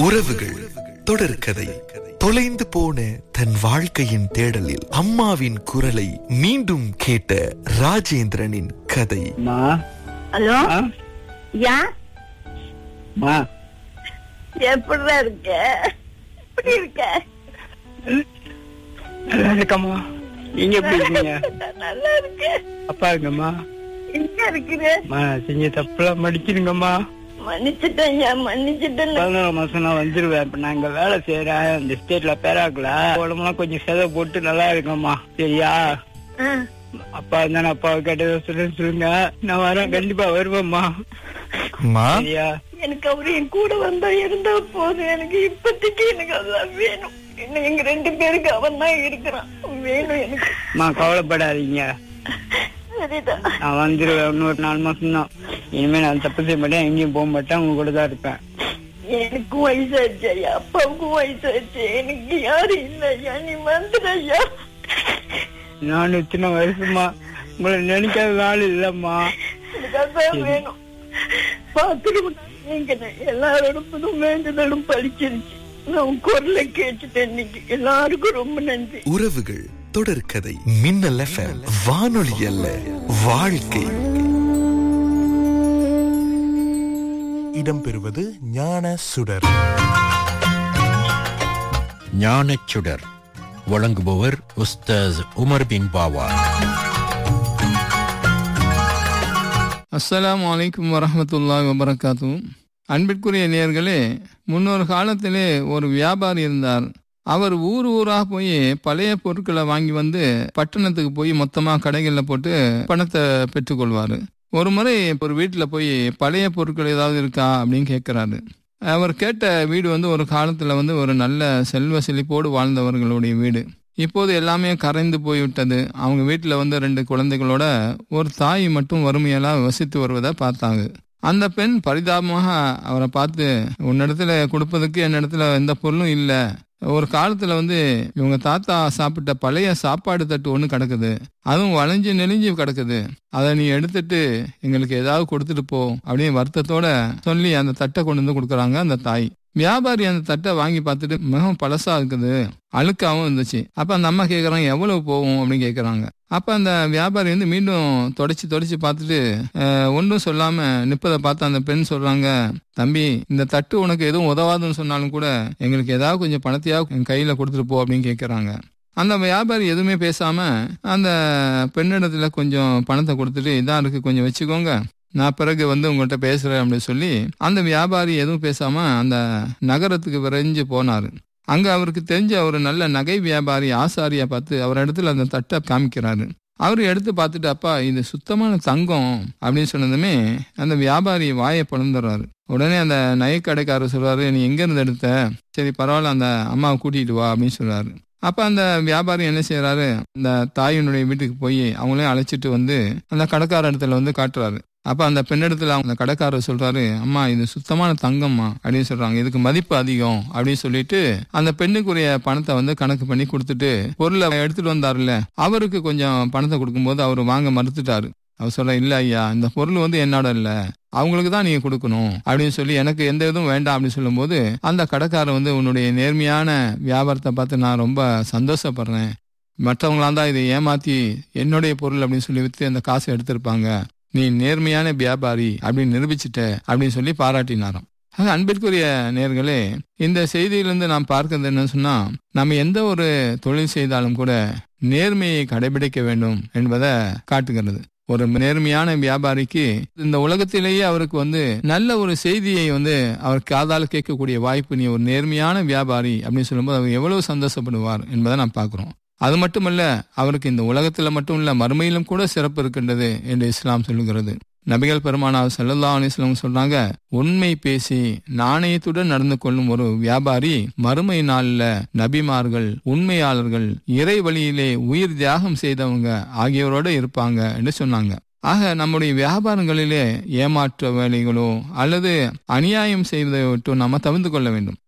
உறவுகள் தொடர்கதை தொலைந்து போன தன் வாழ்க்கையின் தேடலில் அம்மாவின் குரலை மீண்டும் கேட்ட ராஜேந்திரனின் கதை மா ஹலோ ஆ? யா மா எப்படிடா இருக்க எப்படி இருக்க நல்லா இருக்கம்மா நீங்க எப்படி இருக்கீங்க நல்லா இருக்க அப்பா இருக்கம்மா எங்க இருக்கிற மா நான் செஞ்ச தப்புலாம் மடிச்சிருங்கம்மா மன்னிச்சிட்டேன் ஐயா மன்னிச்சிட்டேன் பதினோரு மாசம் நான் வந்துருவேன் இப்ப நான் இங்க வேலை செய்யறேன் இந்த ஸ்டேட்ல பேராக்கல உடம்புலாம் கொஞ்சம் செதை போட்டு நல்லா இருக்கம்மா சரியா ஆ, அப்பா இருந்தா நான் அப்பாவை கேட்டதை சொல்ல சொல்லுங்க நான் வரேன் கண்டிப்பா வருவேம்மா அம்மா சரியா எனக்கு அவரு என் கூட வந்தா இருந்தா போதும் எனக்கு இப்போதைக்கு எனக்கு அதான் வேணும் இன்னும் எங்க ரெண்டு பேருக்கு அவன் தான் இருக்கிறான் வேணும் எனக்கு அம்மா கவலைப்படாதீங்க சரிதான் நான் வந்துருவேன் இன்னொரு நாலு மாசம் தான் இனிமே நான் தப்பு செய்ய மாட்டேன் எங்கேயும் போக மாட்டேன் உங்க கூட தான் இருப்பேன் எனக்கும் வயசாச்சு ஐயா அப்பாவுக்கும் வயசாச்சு எனக்கு யாரும் இல்லை ஐயா நீ வந்துடு ஐயா நான் இத்தனை வருஷமா உங்களை நினைக்காத ஆள் இல்லம்மா எனக்கு அதான் வேணும் பாத்துருவோம் நீங்க எல்லாரோடும் வேண்டுதலும் பழிச்சிருச்சு நான் உன் குரலை கேட்டுட்டேன் இன்னைக்கு எல்லாருக்கும் ரொம்ப நன்றி உறவுகள் தொடர்கதை மின்னல் எஃப்எம் வானொலி அல்ல வாழ்க்கை இடம்பெறுவது ஞான சுடர் ஞானச்சுடர் வழங்குபவர் உஸ்தாஸ் உமர் பின் பாவா அஸ்ஸலாமு அலைக்கும் வரஹ்மத்துல்லாஹி வபரகாத்து அன்பிற்குரிய நேயர்களே முன்னொரு காலத்திலே ஒரு வியாபாரி இருந்தார் அவர் ஊர் ஊராக போய் பழைய பொருட்களை வாங்கி வந்து பட்டணத்துக்கு போய் மொத்தமாக கடைகளில் போட்டு பணத்தை பெற்றுக்கொள்வார் ஒரு முறை ஒரு வீட்டில் போய் பழைய பொருட்கள் ஏதாவது இருக்கா அப்படின்னு கேட்குறாரு அவர் கேட்ட வீடு வந்து ஒரு காலத்தில் வந்து ஒரு நல்ல செல்வ செழிப்போடு வாழ்ந்தவர்களுடைய வீடு இப்போது எல்லாமே கரைந்து போய்விட்டது அவங்க வீட்டில் வந்து ரெண்டு குழந்தைகளோட ஒரு தாய் மட்டும் வறுமையெல்லாம் வசித்து வருவதை பார்த்தாங்க அந்த பெண் பரிதாபமாக அவரை பார்த்து உன்னிடத்துல கொடுப்பதுக்கு என்னிடத்துல எந்த பொருளும் இல்லை ஒரு காலத்துல வந்து இவங்க தாத்தா சாப்பிட்ட பழைய சாப்பாடு தட்டு ஒன்று கிடக்குது அதுவும் வளைஞ்சு நெளிஞ்சு கிடக்குது அதை நீ எடுத்துட்டு எங்களுக்கு ஏதாவது கொடுத்துட்டு போ அப்படின்னு வருத்தத்தோட சொல்லி அந்த தட்டை கொண்டு வந்து கொடுக்குறாங்க அந்த தாய் வியாபாரி அந்த தட்டை வாங்கி பார்த்துட்டு மிகவும் பழசா இருக்குது அழுக்காவும் இருந்துச்சு அப்ப அந்த அம்மா கேக்குறாங்க எவ்வளவு போகும் அப்படின்னு கேக்குறாங்க அப்ப அந்த வியாபாரி வந்து மீண்டும் தொடச்சி தொடச்சி பார்த்துட்டு அஹ், ஒன்றும் சொல்லாம நிப்பதை பார்த்து அந்த பெண் சொல்றாங்க தம்பி இந்த தட்டு உனக்கு எதுவும் உதவாதுன்னு சொன்னாலும் கூட எங்களுக்கு ஏதாவது கொஞ்சம் பணத்தையாவது என் கையில கொடுத்துட்டு போ அப்படின்னு கேக்குறாங்க அந்த வியாபாரி எதுவுமே பேசாம அந்த பெண்ணிடத்துல கொஞ்சம் பணத்தை கொடுத்துட்டு இதான் இருக்கு கொஞ்சம் வச்சுக்கோங்க நான் பிறகு வந்து உங்கள்கிட்ட பேசுறேன் அப்படின்னு சொல்லி அந்த வியாபாரி எதுவும் பேசாம அந்த நகரத்துக்கு விரைஞ்சு போனாரு அங்க அவருக்கு தெரிஞ்ச ஒரு நல்ல நகை வியாபாரி ஆசாரியா பார்த்து அவர் இடத்துல அந்த தட்டை காமிக்கிறாரு அவர் எடுத்து பார்த்துட்டு அப்பா இது சுத்தமான தங்கம் அப்படின்னு சொன்னதுமே அந்த வியாபாரி வாயை பிளந்துடுறாரு உடனே அந்த நகைக்கடைக்காரர் சொல்றாரு நீ எங்க இருந்து எடுத்த சரி பரவாயில்ல அந்த அம்மாவை கூட்டிட்டு வா அப்படின்னு சொல்றாரு அப்ப அந்த வியாபாரி என்ன செய்யறாரு அந்த தாயினுடைய வீட்டுக்கு போய் அவங்களையும் அழைச்சிட்டு வந்து அந்த கடைக்கார இடத்துல வந்து காட்டுறாரு அப்ப அந்த பெண்ணிடத்துல அந்த கடைக்காரர் சொல்றாரு அம்மா இது சுத்தமான தங்கம்மா அப்படின்னு சொல்றாங்க இதுக்கு மதிப்பு அதிகம் அப்படின்னு சொல்லிட்டு அந்த பெண்ணுக்குரிய பணத்தை வந்து கணக்கு பண்ணி கொடுத்துட்டு பொருளை எடுத்துட்டு வந்தாருல்ல அவருக்கு கொஞ்சம் பணத்தை கொடுக்கும்போது அவர் வாங்க மறுத்துட்டாரு அவர் சொல்ல இல்ல ஐயா இந்த பொருள் வந்து என்னோட இல்ல அவங்களுக்கு தான் நீங்க கொடுக்கணும் அப்படின்னு சொல்லி எனக்கு எந்த இதுவும் வேண்டாம் அப்படின்னு சொல்லும்போது அந்த கடைக்காரர் வந்து உன்னுடைய நேர்மையான வியாபாரத்தை பார்த்து நான் ரொம்ப சந்தோஷப்படுறேன் மற்றவங்களாம் தான் இதை ஏமாத்தி என்னுடைய பொருள் அப்படின்னு சொல்லி வித்து அந்த காசை எடுத்திருப்பாங்க நீ நேர்மையான வியாபாரி அப்படின்னு நிரூபிச்சிட்ட அப்படின்னு சொல்லி பாராட்டினாராம் ஆக அன்பிற்குரிய நேர்களே இந்த செய்தியிலிருந்து நாம் பார்க்கிறது என்ன சொன்னா நம்ம எந்த ஒரு தொழில் செய்தாலும் கூட நேர்மையை கடைபிடிக்க வேண்டும் என்பதை காட்டுகிறது ஒரு நேர்மையான வியாபாரிக்கு இந்த உலகத்திலேயே அவருக்கு வந்து நல்ல ஒரு செய்தியை வந்து அவர் காதால் கேட்கக்கூடிய வாய்ப்பு நீ ஒரு நேர்மையான வியாபாரி அப்படின்னு சொல்லும்போது அவர் எவ்வளவு சந்தோஷப்படுவார் என்பதை நாம் பார்க்கிறோம் அது மட்டுமல்ல அவருக்கு இந்த உலகத்துல மட்டும் இல்ல மறுமையிலும் கூட சிறப்பு இருக்கின்றது என்று இஸ்லாம் சொல்லுகிறது நபிகள் பெருமானார் சல்லல்லா அலிஸ்லாம் சொல்றாங்க உண்மை பேசி நாணயத்துடன் நடந்து கொள்ளும் ஒரு வியாபாரி மறுமை நாள்ல நபிமார்கள் உண்மையாளர்கள் இறை வழியிலே உயிர் தியாகம் செய்தவங்க ஆகியோரோட இருப்பாங்க என்று சொன்னாங்க ஆக நம்முடைய வியாபாரங்களிலே ஏமாற்ற வேலைகளோ அல்லது அநியாயம் செய்வதை விட்டு நம்ம தவிர்த்து கொள்ள வேண்டும்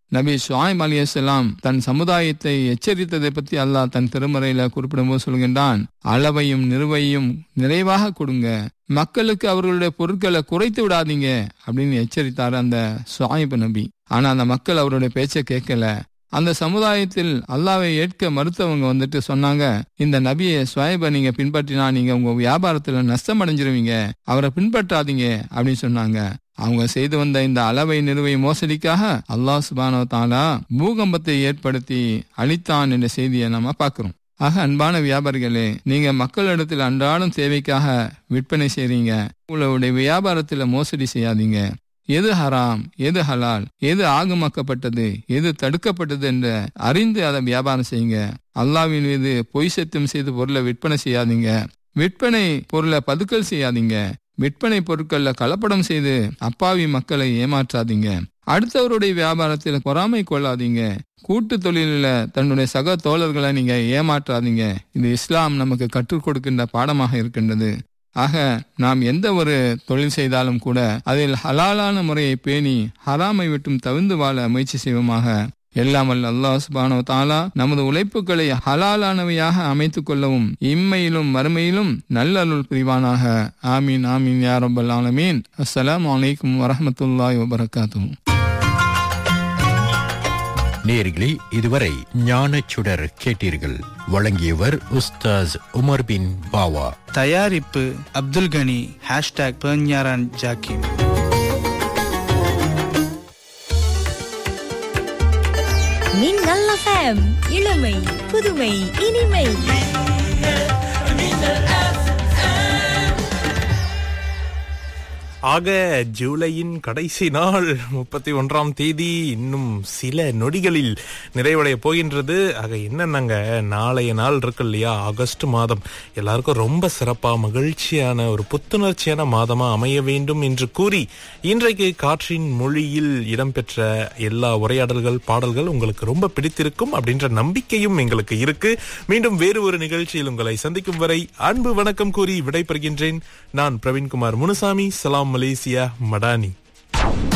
நபி ஷுவாயிப் அலியலாம் தன் சமுதாயத்தை எச்சரித்ததை பற்றி அல்லாஹ் தன் திருமறையில குறிப்பிடும்போது சொல்கின்றான் அளவையும் நிறுவையும் நிறைவாக கொடுங்க மக்களுக்கு அவர்களுடைய பொருட்களை குறைத்து விடாதீங்க அப்படின்னு எச்சரித்தார் அந்த ஷுவாயிப் நபி ஆனா அந்த மக்கள் அவருடைய பேச்சை கேட்கல அந்த சமுதாயத்தில் அல்லாவை ஏற்க மறுத்தவங்க வந்துட்டு சொன்னாங்க இந்த நபியை சுவாயிபை நீங்க பின்பற்றினா நீங்க உங்க வியாபாரத்துல நஷ்டம் அடைஞ்சிருவீங்க அவரை பின்பற்றாதீங்க அப்படின்னு சொன்னாங்க அவங்க செய்து வந்த இந்த அளவை நிறுவை மோசடிக்காக அல்லாஹ் சுபானோ தாலா பூகம்பத்தை ஏற்படுத்தி அளித்தான் என்ற செய்தியை நம்ம பார்க்கிறோம் ஆக அன்பான வியாபாரிகளே நீங்க மக்களிடத்தில் அன்றாடம் தேவைக்காக விற்பனை செய்றீங்க உங்களுடைய வியாபாரத்துல மோசடி செய்யாதீங்க எது ஹராம் எது ஹலால் எது ஆகமாக்கப்பட்டது எது தடுக்கப்பட்டது என்று அறிந்து அதை வியாபாரம் செய்யுங்க அல்லாவின் மீது பொய் சத்தியம் செய்து பொருளை விற்பனை செய்யாதீங்க விற்பனை பொருளை பதுக்கல் செய்யாதீங்க விற்பனை பொருட்கள்ல கலப்படம் செய்து அப்பாவி மக்களை ஏமாற்றாதீங்க அடுத்தவருடைய வியாபாரத்தில் பொறாமை கொள்ளாதீங்க கூட்டு தொழிலில் தன்னுடைய சக தோழர்களை நீங்க ஏமாற்றாதீங்க இது இஸ்லாம் நமக்கு கற்றுக் கொடுக்கின்ற பாடமாக இருக்கின்றது ஆக நாம் எந்த ஒரு தொழில் செய்தாலும் கூட அதில் ஹலாலான முறையை பேணி ஹராமை விட்டும் தவிர்ந்து வாழ முயற்சி செய்வோமாக எல்லாம் வல்ல அல்லாஹ் சுபானோ தாலா நமது உழைப்புகளை ஹலாலானவையாக அமைத்துக் கொள்ளவும் இம்மையிலும் மறுமையிலும் நல்லருள் புரிவானாக ஆமீன் ஆமீன் யா ரப்பல் ஆலமீன் அஸ்ஸலாமு அலைக்கும் வரஹ்மத்துல்லாஹி வபரகாத்துஹு நேர்களே இதுவரை ஞானச்சுடர் கேட்டீர்கள் வழங்கியவர் உஸ்தாஸ் உமர் பின் பாவா தயாரிப்பு அப்துல் கனி ஹேஷ்டாக் பெர்ஞாரான் ஜாக்கிம் மின்னல் எஃப்எம் இளமை புதுமை இனிமை ஆக ஜூலையின் கடைசி நாள் முப்பத்தி ஒன்றாம் தேதி இன்னும் சில நொடிகளில் நிறைவடைய போகின்றது ஆக என்னன்னாங்க நாளைய நாள் இருக்கு இல்லையா ஆகஸ்ட் மாதம் எல்லாருக்கும் ரொம்ப சிறப்பா மகிழ்ச்சியான ஒரு புத்துணர்ச்சியான மாதமா அமைய வேண்டும் என்று கூறி இன்றைக்கு காற்றின் மொழியில் இடம்பெற்ற எல்லா உரையாடல்கள் பாடல்கள் உங்களுக்கு ரொம்ப பிடித்திருக்கும் அப்படின்ற நம்பிக்கையும் எங்களுக்கு இருக்கு மீண்டும் வேறு ஒரு நிகழ்ச்சியில் உங்களை சந்திக்கும் வரை அன்பு வணக்கம் கூறி விடைபெறுகின்றேன் நான் பிரவீன்குமார் முனுசாமி சலாம் மலேசியா மடானி